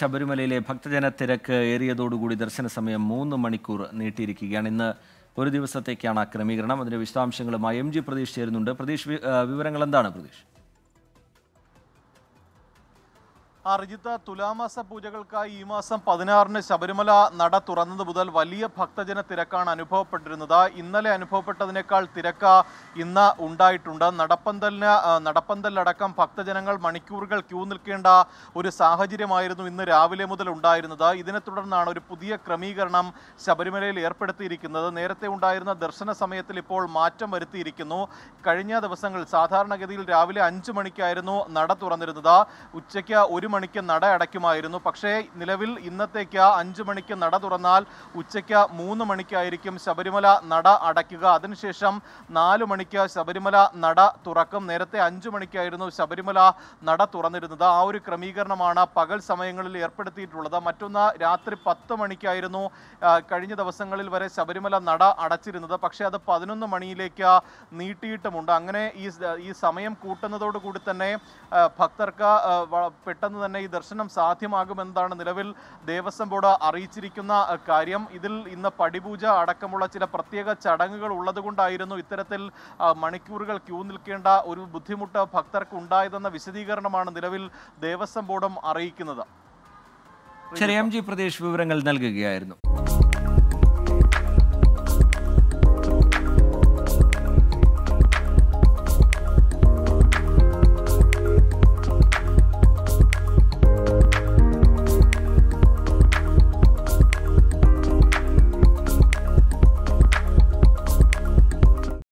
ശബരിമലയിലെ ഭക്തജന തിരക്ക് ഏറിയതോടുകൂടി ദർശന സമയം മൂന്ന് മണിക്കൂർ നീട്ടിയിരിക്കുകയാണ് ഇന്ന് ഒരു ദിവസത്തേക്കാണ് ആ ക്രമീകരണം അതിന്റെ വിശദാംശങ്ങളുമായി എം ജി പ്രതീഷ് ചേരുന്നുണ്ട് പ്രതീഷ് വി- ആ, വിവരങ്ങൾ എന്താണ് പ്രതീഷ് ആ റിജിത്ത തുലാമാസ പൂജകൾക്കായി ഈ മാസം പതിനാറിന് ശബരിമല നട തുറന്നത് മുതൽ വലിയ ഭക്തജന തിരക്കാണ് അനുഭവപ്പെട്ടിരുന്നത് ഇന്നലെ അനുഭവപ്പെട്ടതിനേക്കാൾ തിരക്ക് ഇന്ന് ഉണ്ടായിട്ടുണ്ട് നടപ്പന്തലിന് ആ, നടപ്പന്തലിലടക്കം ഭക്തജനങ്ങൾ മണിക്കൂറുകൾ ക്യൂ നിൽക്കേണ്ട ഒരു സാഹചര്യമായിരുന്നു ഇന്ന് രാവിലെ മുതൽ ഉണ്ടായിരുന്നത് ഇതിനെ തുടർന്നാണ് ഒരു പുതിയ ക്രമീകരണം ശബരിമലയിൽ ഏർപ്പെടുത്തിയിരിക്കുന്നത് നേരത്തെ ഉണ്ടായിരുന്ന ദർശന സമയത്തിൽ ഇപ്പോൾ മാറ്റം വരുത്തിയിരിക്കുന്നു കഴിഞ്ഞ ദിവസങ്ങൾ സാധാരണഗതിയിൽ രാവിലെ അഞ്ച് മണിക്കായിരുന്നു നട തുറന്നിരുന്നത് ഉച്ചയ്ക്ക് ഒരു മണിക്ക് നട അടയ്ക്കുമായിരുന്നു പക്ഷേ നിലവിൽ ഇന്നത്തേക്ക് അഞ്ച് മണിക്ക് നട തുറന്നാൽ ഉച്ചയ്ക്ക് മൂന്ന് മണിക്കായിരിക്കും ശബരിമല നട അടയ്ക്കുക അതിനുശേഷം നാല് മണിക്ക് ശബരിമല നട തുറക്കും നേരത്തെ അഞ്ച് മണിക്കായിരുന്നു ശബരിമല നട തുറന്നിരുന്നത് ആ ഒരു ക്രമീകരണമാണ് പകൽ സമയങ്ങളിൽ ഏർപ്പെടുത്തിയിട്ടുള്ളത് മറ്റൊന്ന് രാത്രി പത്ത് മണിക്കായിരുന്നു ആ, കഴിഞ്ഞ ദിവസങ്ങളിൽ വരെ ശബരിമല നട അടച്ചിരുന്നത് പക്ഷേ അത് പതിനൊന്ന് മണിയിലേക്ക് നീട്ടിയിട്ടുമുണ്ട് അങ്ങനെ ഈ സ- ഈ സമയം കൂട്ടുന്നതോടുകൂടി തന്നെ ആ, ഭക്തർക്ക് ആ, വ- പെട്ടെന്ന് തന്നെ ഈ ദർശനം സാധ്യമാകുമെന്നതാണ് നിലവിൽ ദേവസ്വം ബോർഡ് അറിയിച്ചിരിക്കുന്ന ആ, കാര്യം ഇതിൽ ഇന്ന് പടിപൂജ അടക്കമുള്ള ചില പ്രത്യേക ചടങ്ങുകൾ ഉള്ളതുകൊണ്ടായിരുന്നു ഇത്തരത്തിൽ ആ, മണിക്കൂറുകൾ ക്യൂ നിൽക്കേണ്ട ഒരു ബുദ്ധിമുട്ട് ഭക്തർക്ക് ഉണ്ടായതെന്ന വിശദീകരണമാണ് നിലവിൽ ദേവസ്വം ബോർഡും അറിയിക്കുന്നത് ശരി എം ജി പ്രതീഷ് വിവരങ്ങൾ നൽകുകയായിരുന്നു